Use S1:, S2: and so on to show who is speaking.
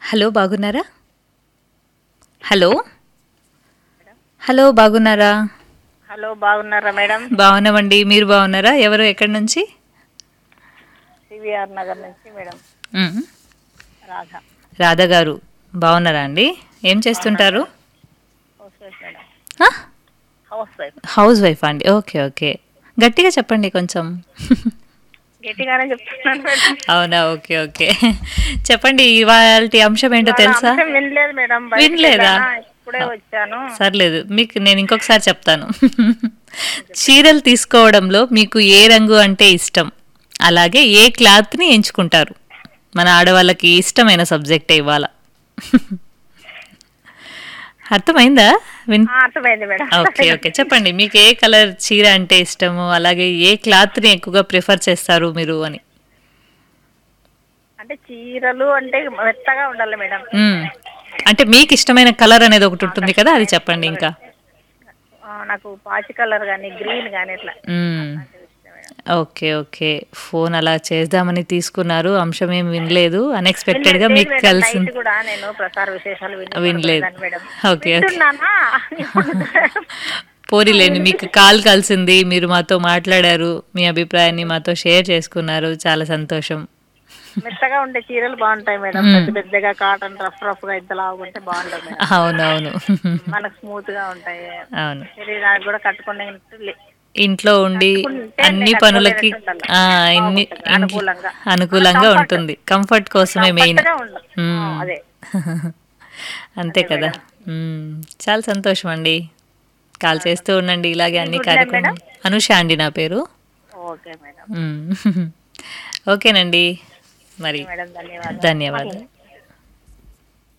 S1: Hello బాగున్నారా hello hello బాగున్నారా
S2: hello బాగున్నారా మేడం
S1: బాగున్నామండి మీరు బాగున్నారా ఎవరు ఎక్కడి నుంచి
S2: సివిఆర్ నగర్ నుంచి మేడం
S1: మ్మ్.
S2: రాధ
S1: రాధా గారు బాగున్నారా అండి ఏం చేస్తుంటారు
S2: హౌస్ వైఫ్ మేడం
S1: ఆ?
S2: హౌస్ వైఫ్
S1: హౌస్ వైఫ్ అండి ఓకే ఓకే గట్టిగా చెప్పండి కొంచెం
S2: గట్టిగానే చెప్తున్నాను మేడం
S1: అవునా ఓకే ఓకే చెప్పండి ఇవాళ అంశం ఏంటో
S2: వాళ్ళ
S1: తెలుసా
S2: అంశం వినలేదు మేడం బయటికి
S1: వినలేదా?
S2: వెళ్ళానా, ఇప్పుడే వచ్చాను
S1: సర్లేదు మీకు నేను ఇంకొకసారి చెప్తాను చీరలు తీసుకోవడంలో మీకు ఏ రంగు అంటే ఇష్టం అలాగే ఏ క్లాత్ని ఎంచుకుంటారు మన ఆడవాళ్ళకి ఇష్టమైన సబ్జెక్టే ఇవాళ అర్థమైందా విన్
S2: ఆ, అర్థమైంది మేడం
S1: ఓకే ఓకే చెప్పండి మీకు ఏ కలర్ చీర అంటే ఇష్టము అలాగే ఏ క్లాత్ని ఎక్కువగా ప్రిఫర్ చేస్తారు మీరు అని
S2: అంటే చీరలు అంటే మెత్తగా ఉండాలి మేడం
S1: మ్మ్. అంటే మీకు ఇష్టమైన కలర్ అనేది ఒకటి ఉంటుంది కదా అది చెప్పండి ఇంకా
S2: ఆ, నాకు పాచి కలర్ కానీ గ్రీన్ కానీ ఇట్లా
S1: మ్మ్. ఓకే ఓకే ఫోన్ అలా చేద్దామని తీసుకున్నారు అంశం ఏం వినలేదు అన్ఎక్స్పెక్టెడ్ గా మీకు
S2: వినలేదు మేడం,
S1: కలిసి
S2: నైట్ కూడా నేను ప్రసార విశేషాలు విని
S1: వినలేదు.
S2: పడుకోలేదాన్ని మేడం
S1: ఓకే, ఓకే.
S2: వింటున్నానా
S1: పోనీలేండి మీకు కాల్ కలిసింది మీరు మాతో మాట్లాడారు మీ అభిప్రాయాన్ని మాతో షేర్ చేసుకున్నారు చాలా సంతోషం
S2: మెత్తగా ఉండే చీరలు బాగుంటాయి మేడం పెద్ద పెద్దగా కాటన్ రఫ్ రఫ్ గా ఇంత లాగుంటే బాగుంటుంది మేడం
S1: అవునవును
S2: మనకు స్మూత్ గా ఉంటాయి
S1: అవును
S2: శరీరానికి కూడా కట్టుకునే
S1: ఇంట్లో ఉండి
S2: కట్టుకుంటే
S1: అన్ని
S2: నేను
S1: పనులకి
S2: కట్టుకోలేనట్టు
S1: ఆ,
S2: ఉండాలి.
S1: ఇన్ని
S2: బాగుంటుంది,
S1: ఇంట్లో-
S2: అనుకూలంగా.
S1: అనుకూలంగా
S2: Comfort.
S1: ఉంటుంది కంఫర్ట్ కోసమే మెయిన్
S2: గా ఉండు. ఆ, అదే
S1: అంతే కదా మ్మ్. చాలా సంతోషం అండి కాల్ చేస్తూ ఉండండి ఇలాగే అన్ని
S2: గుడ్ నైట్
S1: కార్యక్రమం అనుష అండి నా పేరు
S2: ఓకే మేడం
S1: మ్మ్. ఓకేనండి మరి
S2: మేడం ధన్యవాదాలు
S1: ధన్యవాదాలు